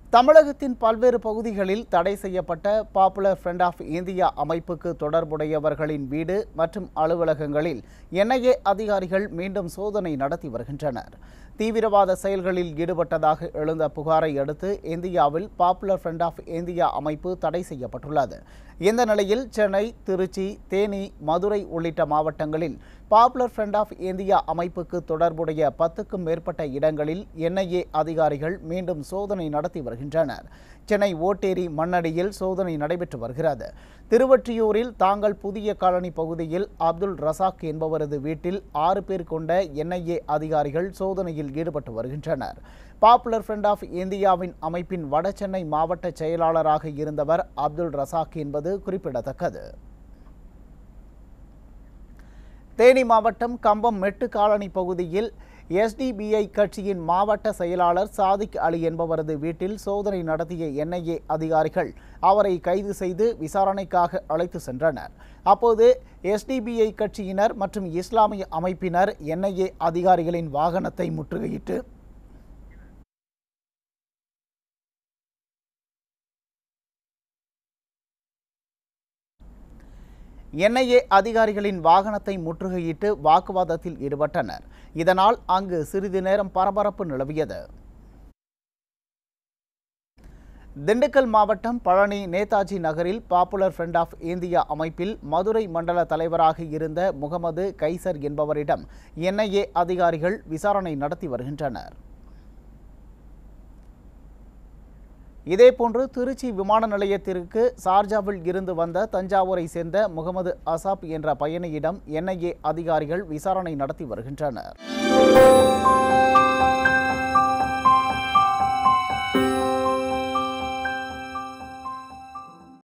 தமிழகத்தின் பல்வேறு பகுதிகளில் தடை செய்யப்பட்ட பாப்புலர் ஃப்ரண்ட் ஆஃப் இந்தியா அமைப்புக்கு தொடர்புடையவர்களின் வீடு மற்றும் அலுவலகங்களில் என்ஐஏ அதிகாரிகள் மீண்டும் சோதனை நடத்தி வருகின்றனர் தீவிரவாத செயல்களில் ஈடுபட்டதாக எழுந்த புகாரை அடுத்து இந்தியாவில் பாப்புலர் ஃப்ரண்ட் ஆஃப் இந்தியா அமைப்பு தடை செய்யப்பட்டுள்ளது இந்த நிலையில் சென்னை திருச்சி தேனி மதுரை உள்ளிட்ட மாவட்டங்களில் பாப்புலர் ஃப்ரண்ட் ஆஃப் இந்தியா அமைப்புக்கு தொடர்புடைய பத்துக்கும் மேற்பட்ட இடங்களில் என்ஐஏ அதிகாரிகள் மீண்டும் சோதனை நடத்தி வருகின்றனர் சென்னை ஓட்டேரி மண்ணடியில் சோதனை நடைபெற்று வருகிறது திருவொற்றியூரில் தாங்கள் புதிய காலனி பகுதியில் அப்துல் ரசாக் என்பவரது வீட்டில் ஆறு பேர் கொண்ட என்ஐஏ அதிகாரிகள் சோதனையில் ஈடுபட்டு வருகின்றனர் பாப்புலர் ஃப்ரண்ட் ஆஃப் இந்தியாவின் அமைப்பின் வடசென்னை மாவட்ட செயலாளராக இருந்தவர் அப்துல் ரசாக் என்பது குறிப்பிடத்தக்கது தேனி மாவட்டம் கம்பம் மெட்டு காலனி பகுதியில் எஸ்டிபிஐ கட்சியின் மாவட்ட செயலாளர் சாதிக் அலி என்பவரது வீட்டில் சோதனை நடத்திய என்ஐஏ அதிகாரிகள் அவரை கைது செய்து விசாரணைக்காக அழைத்து சென்றனர் அப்போது எஸ்டிபிஐ கட்சியினர் மற்றும் இஸ்லாமிய அமைப்பினர் என்ஐஏ அதிகாரிகளின் வாகனத்தை முற்றுகையிட்டு என்ஐஏ அதிகாரிகளின் வாகனத்தை முற்றுகையிட்டு வாக்குவாதத்தில் ஈடுபட்டனர் இதனால் அங்கு சிறிது நேரம் பரபரப்பு நிலவியது திண்டுக்கல் மாவட்டம் பழனி நேதாஜி நகரில் பாப்புலர் ஃப்ரண்ட் ஆஃப் இந்தியா அமைப்பில் மதுரை மண்டல தலைவராக இருந்த முகமது கைசர் என்பவரிடம் என்ஐஏ அதிகாரிகள் விசாரணை நடத்தி வருகின்றனர் இதேபோன்று திருச்சி விமான நிலையத்திற்கு சார்ஜாவில் இருந்து வந்த தஞ்சாவூரை சேர்ந்த முகமது அசாப் என்ற பயணியிடம் என்ஐஏ அதிகாரிகள் விசாரணை நடத்தி வருகின்றனர்